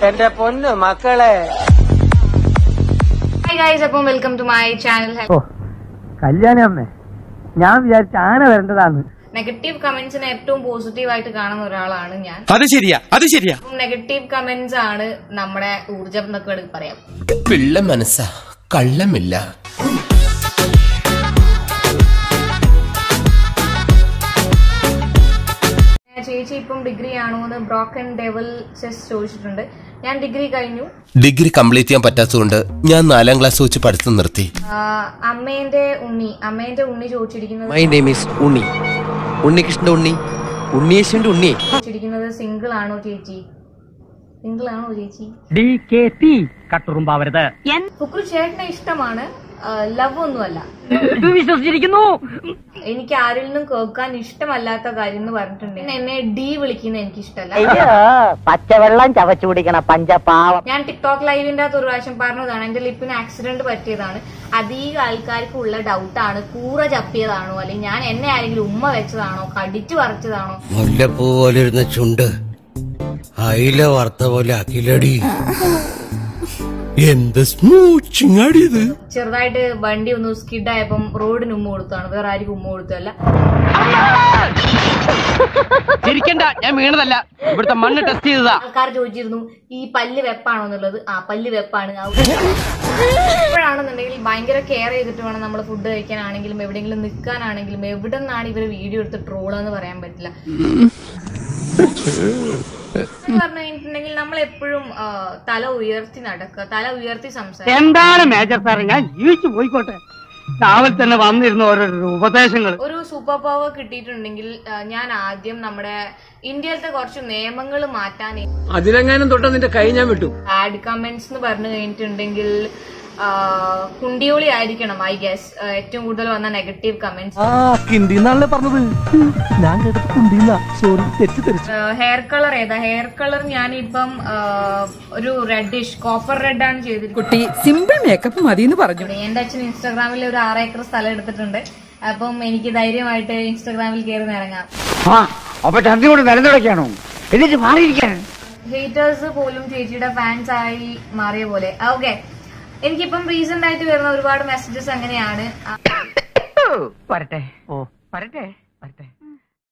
എന്റെ പൊന്ന് മക്കളെ ഹായ് ഗൈസ് അപ്പം വെൽക്കം ടു മൈ ചാനൽ ഓ കല്യാണി അമ്മേ ഞാൻ വിചാരിച്ച ആന വരേണ്ടതാണ് നെഗറ്റീവ് കമന്റ്സിനെ ഏറ്റവും പോസിറ്റീവ് ആയിട്ട് കാണുന്ന ഒരാളാണ് ഞാൻ അത് ശരിയാ അത് ശരിയാ അപ്പം നെഗറ്റീവ് കമന്റ്സ് ആണ് നമ്മുടെ ഊർജം എന്നൊക്കെ വേണമെങ്കിൽ പറയാം പിള്ള മനസ്സാ കള്ളമില്ല ചേച്ചി ഇപ്പം ഡിഗ്രി ആണോ എന്ന് ബ്രോക്കൺ ഡെവൽ ചെസ് ചോദിച്ചിട്ടുണ്ട് ഞാൻ ഡിഗ്രി കഴിഞ്ഞു ഡിഗ്രി കംപ്ലീറ്റ് ചെയ്യാൻ പറ്റാത്തതുകൊണ്ട് ഞാൻ നാലാം ക്ലാസ് വെച്ച് പഠിത്തം നിർത്തി ആ, അമ്മേന്റെ ഉണ്ണി അമ്മേന്റെ ഉണ്ണി ചോദിച്ചിരിക്കുന്നത് മൈ നെയിം ഈസ് ഉണ്ണി ഉണ്ണികൃഷ്ണന്റെ ഉണ്ണി ഉണ്ണിയേശുവിന്റെ ഉണ്ണി ചോദിച്ചിരിക്കുന്നത് സിംഗിൾ ആണോ ചേച്ചി സിംഗിൾ ആണോ ചേച്ചി ഡി കെ ടി കട്ടുറുമ്പാവരുത് ഫുക്രു ചേട്ടനെ ഇഷ്ടമാണ് ലവ് ഒന്നുമല്ല വിശ്വസിച്ചിരിക്കുന്നു എനിക്ക് ആരിൽ നിന്നും കേൾക്കാൻ ഇഷ്ടമല്ലാത്ത കാര്യം എന്ന് പറഞ്ഞിട്ടുണ്ടെങ്കിൽ എന്നെ ഡി വിളിക്കുന്ന എനിക്ക് ഇഷ്ടമല്ല അയ്യോ പച്ചവെള്ളം ചവച്ചു കുടിക്കണ പഞ്ചപാവം ഞാൻ ടിക്ടോക്ക് ലൈവിന്റെ അകത്ത് ഒരു പ്രാവശ്യം പറഞ്ഞതാണ് എന്റെ ലിപ്പിന് ആക്സിഡന്റ് പറ്റിയതാണ് അധികം ആൾക്കാർക്ക് ഉള്ള ഡൗട്ടാണ് കൂറ ചപ്പിയതാണോ അല്ലെങ്കിൽ ഞാൻ എന്നെ ആരെങ്കിലും ഉമ്മ വെച്ചതാണോ കടിച്ചു പറിച്ചതാണോ മുല്ലപ്പൂ പോലെ ഇരുന്ന ചുണ്ട് അയില വറുത്ത പോലെ അഖിലടി എന്ത് സ്മൂച്ചിങ് അടിയത് ചെറുതായിട്ട് വണ്ടി ഒന്ന് സ്കിഡ് ആയപ്പം റോഡിന് ഉമ്മ കൊടുത്താണ് വേറെ ആർക്കും ഉമ്മ കൊടുത്തല്ല ചിരിക്കണ്ട ഞാൻ വീണതല്ല ഇവിടുത്തെ മണ്ണ് ടെസ്റ്റ് ചെയ്തതാ ആൾക്കാർ ചോദിച്ചിരുന്നു ഈ പല്ല് വെപ്പാണോ എന്നുള്ളത് ആ പല്ല് വെപ്പാണ് ആ, ഇപ്പോഴാണെന്നുണ്ടെങ്കിൽ ഭയങ്കര കെയർ ചെയ്തിട്ട് വേണം നമ്മൾ ഫുഡ് കഴിക്കാനാണെങ്കിലും എവിടെയെങ്കിലും നിൽക്കാനാണെങ്കിലും എവിടെ നിന്നാണ് ഇവർ വീഡിയോ എടുത്ത് ട്രോളെന്ന് പറയാൻ പറ്റില്ല എന്ന് പറഞ്ഞു കഴിഞ്ഞിട്ടുണ്ടെങ്കിൽ നമ്മൾ എപ്പോഴും തല ഉയർത്തി നടക്കുക തല ഉയർത്തി സംസാരിക്കുക എന്താണ് മേജർ സാറേ ഞാൻ ജീവിച്ചു പോയിക്കോട്ടെ രാവിലെ തന്നെ വന്നിരുന്ന ഓരോരോ ഉപദേശങ്ങൾ ഒരു സൂപ്പർ പവർ കിട്ടിയിട്ടുണ്ടെങ്കിൽ ആ, ഞാൻ ആദ്യം നമ്മുടെ ഇന്ത്യയിലത്തെ കുറച്ച് നിയമങ്ങൾ മാറ്റാൻ അതിലെങ്ങാനും തൊട്ട നിന്റെ കൈ ഞാൻ വിട്ടു ബാഡ് കമന്റ്സ് എന്ന് പറഞ്ഞു കഴിഞ്ഞിട്ടുണ്ടെങ്കിൽ ആ, കുണ്ടിയോളി ആയിരിക്കണം ഐ ഗസ് ഏറ്റവും കൂടുതൽ വന്ന നെഗറ്റീവ് കമന്റ്സ് ആ കിണ്ടിന്നാണല്ലേ പറഞ്ഞത് ഞാൻ കേട്ടത് കുണ്ടിന്ന സോറി തെറ്റിദ്ധരിച്ചു ഹെയർ കളർ ഏതാ ഹെയർ കളർ ഞാനിപ്പം ആ, ഒരു റെഡിഷ് കോപ്പർ റെഡ് ആണ് ചെയ്തിരിക്കുന്നത് കുട്ടി സിമ്പിൾ മേക്കപ്പ് മതി എന്ന് പറഞ്ഞു എന്റെ അച്ഛൻ ഇൻസ്റ്റാഗ്രാമിൽ ഒരു ആറ് ഏക്കർ സ്ഥലം എടുത്തിട്ടുണ്ട് അപ്പം എനിക്ക് ധൈര്യമായിട്ട് ഇൻസ്റ്റാഗ്രാമിൽ കയറി ഇറങ്ങാം അപ്പൊ ചന്തി കൊണ്ട് നിലനിടയ്ക്കാണോ എന്നിട്ട് മാറിയിരിക്കാൻ ഹേറ്റേഴ്സ് പോലും ചേച്ചിയുടെ ഫാൻസ് ആയി മാറിയ പോലെ ഓക്കെ എനിക്കിപ്പം റീസെന്റ് ആയിട്ട് വരുന്ന ഒരുപാട് മെസ്സേജസ് അങ്ങനെയാണ് ആ, വരട്ടെ ഓ വരട്ടെ വരട്ടെ